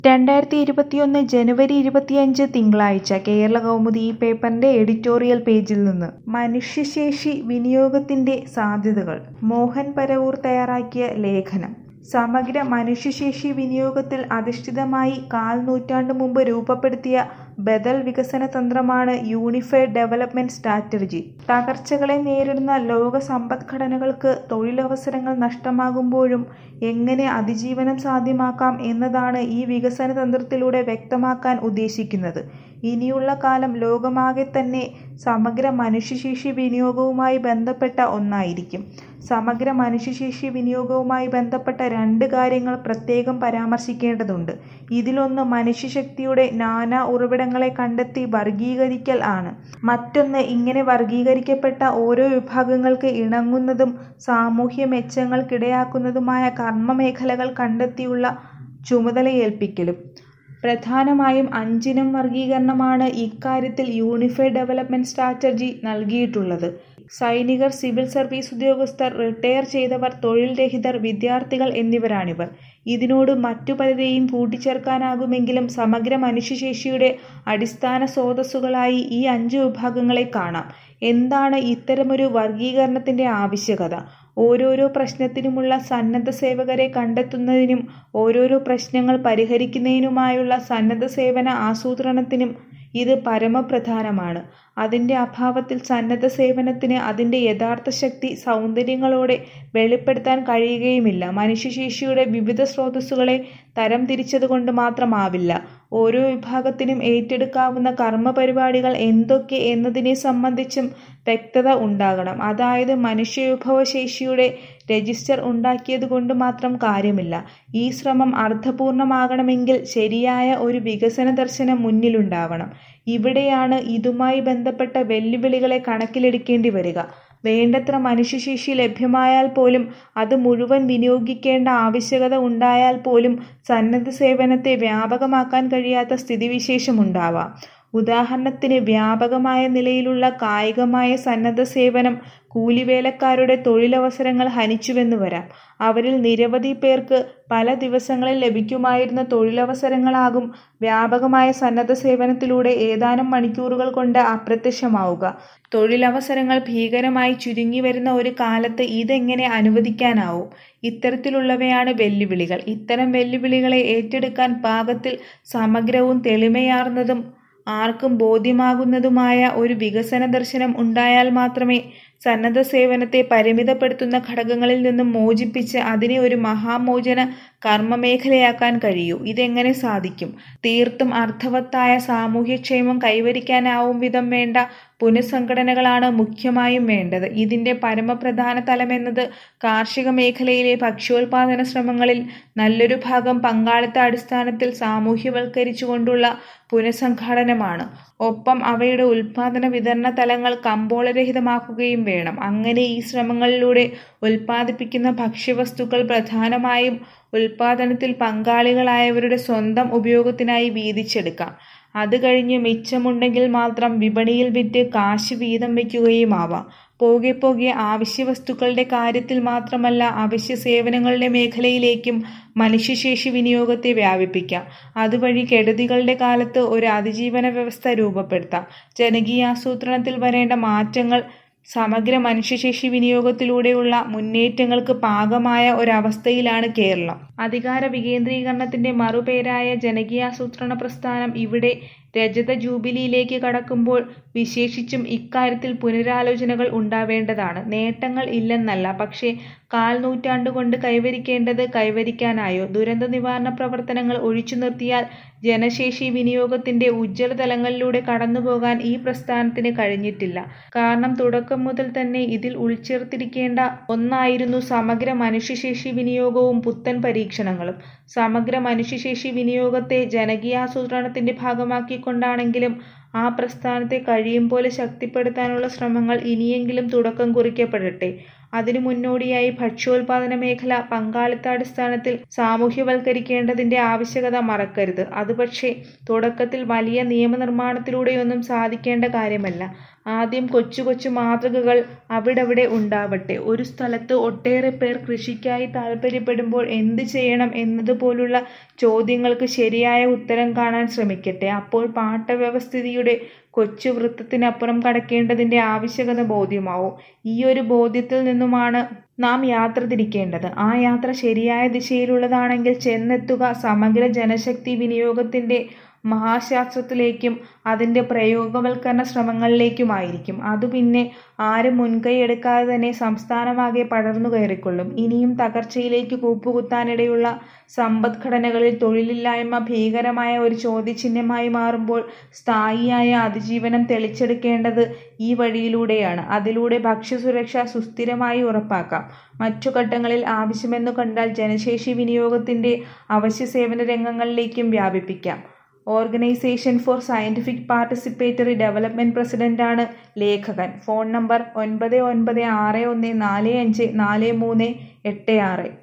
രണ്ടായിരത്തി ഇരുപത്തിയൊന്ന് ജനുവരി ഇരുപത്തിയഞ്ച് തിങ്കളാഴ്ച കേരളകൗമുദി ഈ പേപ്പറിന്റെ എഡിറ്റോറിയൽ പേജിൽ നിന്ന് മനുഷ്യശേഷി വിനിയോഗത്തിന്റെ സാധ്യതകൾ മോഹൻ പരവൂർ തയ്യാറാക്കിയ ലേഖനം സമഗ്ര മനുഷ്യശേഷി വിനിയോഗത്തിൽ അധിഷ്ഠിതമായി കാൽ നൂറ്റാണ്ട് മുമ്പ് രൂപപ്പെടുത്തിയ ബദൽ വികസന തന്ത്രമാണ് യൂണിഫൈഡ് ഡെവലപ്മെന്റ് സ്ട്രാറ്റജി തകർച്ചകളെ നേരിടുന്ന ലോക സമ്പദ്ഘടനകൾക്ക് തൊഴിലവസരങ്ങൾ നഷ്ടമാകുമ്പോഴും എങ്ങനെ അതിജീവനം സാധ്യമാക്കാം എന്നതാണ് ഈ വികസന തന്ത്രത്തിലൂടെ വ്യക്തമാക്കാൻ ഉദ്ദേശിക്കുന്നത് ഇനിയുള്ള കാലം ലോകമാകെ തന്നെ സമഗ്ര മനുഷ്യശേഷി വിനിയോഗവുമായി ബന്ധപ്പെട്ട ഒന്നായിരിക്കും സമഗ്ര മനുഷ്യശേഷി വിനിയോഗവുമായി ബന്ധപ്പെട്ട രണ്ട് കാര്യങ്ങൾ പ്രത്യേകം പരാമർശിക്കേണ്ടതുണ്ട് ഇതിലൊന്ന് മനുഷ്യശക്തിയുടെ നാനാ ഉറവിടങ്ങളെ കണ്ടെത്തി വർഗീകരിക്കൽ ആണ് മറ്റൊന്ന് ഇങ്ങനെ വർഗീകരിക്കപ്പെട്ട ഓരോ വിഭാഗങ്ങൾക്ക് ഇണങ്ങുന്നതും സാമൂഹ്യ മെച്ചങ്ങൾക്കിടയാക്കുന്നതുമായ കർമ്മമേഖലകൾ കണ്ടെത്തിയുള്ള ചുമതലയേൽപ്പിക്കലും പ്രധാനമായും അഞ്ചിനം വർഗീകരണമാണ് ഇക്കാര്യത്തിൽ യൂണിഫൈഡ് ഡെവലപ്മെന്റ് സ്ട്രാറ്റജി നൽകിയിട്ടുള്ളത് സൈനികർ സിവിൽ സർവീസ് ഉദ്യോഗസ്ഥർ റിട്ടയർ ചെയ്തവർ തൊഴിൽ രഹിതർ വിദ്യാർത്ഥികൾ എന്നിവരാണിവർ ഇതിനോട് മറ്റു പലരെയും കൂട്ടിച്ചേർക്കാനാകുമെങ്കിലും സമഗ്ര മനുഷ്യശേഷിയുടെ അടിസ്ഥാന സ്രോതസ്സുകളായി ഈ അഞ്ചു വിഭാഗങ്ങളെ കാണാം എന്താണ് ഇത്തരമൊരു വർഗീകരണത്തിന്റെ ആവശ്യകത ഓരോരോ പ്രശ്നത്തിനുമുള്ള സന്നദ്ധ സേവകരെ കണ്ടെത്തുന്നതിനും ഓരോരോ പ്രശ്നങ്ങൾ പരിഹരിക്കുന്നതിനുമായുള്ള സന്നദ്ധ സേവന ആസൂത്രണത്തിനും ഇത് പരമപ്രധാനമാണ് അതിൻ്റെ അഭാവത്തിൽ സന്നദ്ധ സേവനത്തിന് അതിൻ്റെ യഥാർത്ഥ ശക്തി സൗന്ദര്യങ്ങളോടെ വെളിപ്പെടുത്താൻ കഴിയുകയുമില്ല മനുഷ്യശേഷിയുടെ വിവിധ സ്രോതസ്സുകളെ തരം തിരിച്ചതുകൊണ്ട് മാത്രമാവില്ല ഓരോ വിഭാഗത്തിനും ഏറ്റെടുക്കാവുന്ന കർമ്മപരിപാടികൾ എന്തൊക്കെ എന്നതിനെ സംബന്ധിച്ചും വ്യക്തത ഉണ്ടാകണം അതായത് മനുഷ്യവിഭവശേഷിയുടെ രജിസ്റ്റർ ഉണ്ടാക്കിയത് കൊണ്ട് മാത്രം കാര്യമില്ല ഈ ശ്രമം അർത്ഥപൂർണമാകണമെങ്കിൽ ശരിയായ ഒരു വികസന ദർശനം മുന്നിലുണ്ടാവണം ഇവിടെയാണ് ഇതുമായി ബന്ധപ്പെട്ട വെല്ലുവിളികളെ കണക്കിലെടുക്കേണ്ടി വരിക വേണ്ടത്ര മനുഷ്യശേഷി ലഭ്യമായാൽ പോലും അത് മുഴുവൻ വിനിയോഗിക്കേണ്ട ആവശ്യകത ഉണ്ടായാൽ പോലും സന്നദ്ധ സേവനത്തെ വ്യാപകമാക്കാൻ കഴിയാത്ത സ്ഥിതിവിശേഷമുണ്ടാവാം ഉദാഹരണത്തിന് വ്യാപകമായ നിലയിലുള്ള കായികമായ സന്നദ്ധ സേവനം കൂലിവേലക്കാരുടെ തൊഴിലവസരങ്ങൾ ഹനിച്ചുവെന്ന് വരാം അവരിൽ നിരവധി പേർക്ക് പല ദിവസങ്ങളിൽ ലഭിക്കുമായിരുന്ന തൊഴിലവസരങ്ങളാകും വ്യാപകമായ സന്നദ്ധ സേവനത്തിലൂടെ ഏതാനും മണിക്കൂറുകൾ കൊണ്ട് അപ്രത്യക്ഷമാവുക തൊഴിലവസരങ്ങൾ ഭീകരമായി ചുരുങ്ങി വരുന്ന ഒരു കാലത്ത് ഇതെങ്ങനെ അനുവദിക്കാനാവും ഇത്തരത്തിലുള്ളവയാണ് വെല്ലുവിളികൾ ഇത്തരം വെല്ലുവിളികളെ ഏറ്റെടുക്കാൻ പാകത്തിൽ സമഗ്രവും തെളിമയാർന്നതും ആർക്കും ബോധ്യമാകുന്നതുമായ ഒരു വികസന ദർശനം ഉണ്ടായാൽ മാത്രമേ സന്നദ്ധ സേവനത്തെ പരിമിതപ്പെടുത്തുന്ന ഘടകങ്ങളിൽ നിന്നും മോചിപ്പിച്ച് അതിനെ ഒരു മഹാമോചന കർമ്മമേഖലയാക്കാൻ കഴിയൂ ഇതെങ്ങനെ സാധിക്കും തീർത്തും അർത്ഥവത്തായ സാമൂഹ്യക്ഷേമം കൈവരിക്കാനാവും വിധം വേണ്ട പുനഃസംഘടനകളാണ് മുഖ്യമായും വേണ്ടത് ഇതിന്റെ പരമപ്രധാന തലമെന്നത് കാർഷിക മേഖലയിലെ ഭക്ഷ്യോൽപാദന ശ്രമങ്ങളിൽ നല്ലൊരു ഭാഗം പങ്കാളിത്ത അടിസ്ഥാനത്തിൽ സാമൂഹ്യവൽക്കരിച്ചുകൊണ്ടുള്ള പുനഃസംഘാടനമാണ് ഒപ്പം അവയുടെ ഉൽപാദന വിതരണ തലങ്ങൾ കമ്പോളരഹിതമാക്കുകയും വേണം അങ്ങനെ ഈ ശ്രമങ്ങളിലൂടെ ഉൽപ്പാദിപ്പിക്കുന്ന ഭക്ഷ്യവസ്തുക്കൾ പ്രധാനമായും ഉൽപാദനത്തിൽ പങ്കാളികളായവരുടെ സ്വന്തം ഉപയോഗത്തിനായി വീതിച്ചെടുക്കാം അത് കഴിഞ്ഞ് മിച്ചമുണ്ടെങ്കിൽ മാത്രം വിപണിയിൽ വിറ്റ് കാശ് വീതം വയ്ക്കുകയുമാവാം പോകെ പോകെ ആവശ്യവസ്തുക്കളുടെ കാര്യത്തിൽ മാത്രമല്ല അവശ്യ സേവനങ്ങളുടെ മേഖലയിലേക്കും മനുഷ്യശേഷി വിനിയോഗത്തെ വ്യാപിപ്പിക്കാം അതുവഴി കെടുതികളുടെ കാലത്ത് ഒരു അതിജീവന വ്യവസ്ഥ രൂപപ്പെടുത്താം ജനകീയാസൂത്രണത്തിൽ വരേണ്ട മാറ്റങ്ങൾ സമഗ്ര മനുഷ്യശേഷി വിനിയോഗത്തിലൂടെയുള്ള മുന്നേറ്റങ്ങൾക്ക് പാകമായ ഒരവസ്ഥയിലാണ് കേരളം അധികാര വികേന്ദ്രീകരണത്തിന്റെ മറുപേരായ ജനകീയാസൂത്രണ പ്രസ്ഥാനം ഇവിടെ രജത ജൂബിലിയിലേക്ക് കടക്കുമ്പോൾ വിശേഷിച്ചും ഇക്കാര്യത്തിൽ പുനരാലോചനകൾ ഉണ്ടാവേണ്ടതാണ് നേട്ടങ്ങൾ ഇല്ലെന്നല്ല പക്ഷേ കാൽ നൂറ്റാണ്ടുകൊണ്ട് കൈവരിക്കേണ്ടത് കൈവരിക്കാനായോ ദുരന്ത നിവാരണ പ്രവർത്തനങ്ങൾ ഒഴിച്ചു നിർത്തിയാൽ ജനശേഷി വിനിയോഗത്തിന്റെ ഉജ്ജ്വല തലങ്ങളിലൂടെ കടന്നുപോകാൻ ഈ പ്രസ്ഥാനത്തിന് കഴിഞ്ഞിട്ടില്ല കാരണം തുടക്കം മുതൽ തന്നെ ഇതിൽ ഉൾച്ചേർത്തിരിക്കേണ്ട ഒന്നായിരുന്നു സമഗ്ര മനുഷ്യശേഷി വിനിയോഗവും പുത്തൻ പരീക്ഷണങ്ങളും സമഗ്ര മനുഷ്യശേഷി വിനിയോഗത്തെ ജനകീയാസൂത്രണത്തിന്റെ ഭാഗമാക്കിക്കൊണ്ടാണെങ്കിലും ആ പ്രസ്ഥാനത്തെ കഴിയും പോലെ ശക്തിപ്പെടുത്താനുള്ള ശ്രമങ്ങൾ ഇനിയെങ്കിലും തുടക്കം കുറിക്കപ്പെടട്ടെ അതിനു മുന്നോടിയായി ഭക്ഷ്യോൽപാദന മേഖല പങ്കാളിത്താടിസ്ഥാനത്തിൽ സാമൂഹ്യവൽക്കരിക്കേണ്ടതിന്റെ ആവശ്യകത മറക്കരുത് അത് പക്ഷേ തുടക്കത്തിൽ വലിയ നിയമനിർമ്മാണത്തിലൂടെയൊന്നും സാധിക്കേണ്ട കാര്യമല്ല ആദ്യം കൊച്ചു കൊച്ചു മാതൃകകൾ അവിടവിടെ ഉണ്ടാവട്ടെ. ഒരു സ്ഥലത്ത് ഒട്ടേറെ പേർ കൃഷിക്കായി താൽപര്യപ്പെടുമ്പോൾ എന്ത് ചെയ്യണം എന്നതുപോലുള്ള ചോദ്യങ്ങൾക്ക് ശരിയായ ഉത്തരം കാണാൻ ശ്രമിക്കട്ടെ. അപ്പോൾ പാട്ടവ്യവസ്ഥിതിയുടെ കൊച്ചു വൃത്തത്തിനപ്പുറം കടക്കേണ്ടതിന്റെ ആവശ്യകത ബോധ്യമാവും. ഈയൊരു ബോധ്യത്തിൽ നിന്നുമാണ് നാം യാത്ര തിരിക്കേണ്ടത്. ആ യാത്ര ശരിയായ ദിശയിലുള്ളതാണെങ്കിൽ ചെന്നെത്തുക സമഗ്ര ജനശക്തി വിനിയോഗത്തിന്റെ മഹാശാസ്ത്രത്തിലേക്കും അതിന്റെ പ്രയോഗവൽക്കരണ ശ്രമങ്ങളിലേക്കുമായിരിക്കും. അതു പിന്നെ ആരും മുൻകൈ എടുക്കാതെ തന്നെ സംസ്ഥാനമാകെ പടർന്നു കയറിക്കൊള്ളും. ഇനിയും തകർച്ചയിലേക്ക് കൂപ്പുകുത്താനിടയുള്ള സമ്പദ്ഘടനകളിൽ തൊഴിലില്ലായ്മ ഭീകരമായ ഒരു ചോദ്യചിഹ്നമായി മാറുമ്പോൾ സ്ഥായിയായ അതിജീവനം തെളിച്ചെടുക്കേണ്ടത് ഈ വഴിയിലൂടെയാണ്. അതിലൂടെ ഭക്ഷ്യസുരക്ഷ സുസ്ഥിരമായി ഉറപ്പാക്കാം. മറ്റു ഘട്ടങ്ങളിൽ ആവശ്യമെന്നു കണ്ടാൽ ജനശേഷി വിനിയോഗത്തിന്റെ അവശ്യ സേവന രംഗങ്ങളിലേക്കും വ്യാപിപ്പിക്കാം. Organisation for scientific participatory development പ്രസിഡന്റാണ് ലേഖകൻ. ഫോൺ നമ്പർ ഒൻപത് ഒൻപത് ആറ് ഒന്ന് നാല് അഞ്ച് നാല് മൂന്ന് എട്ട് ആറ്.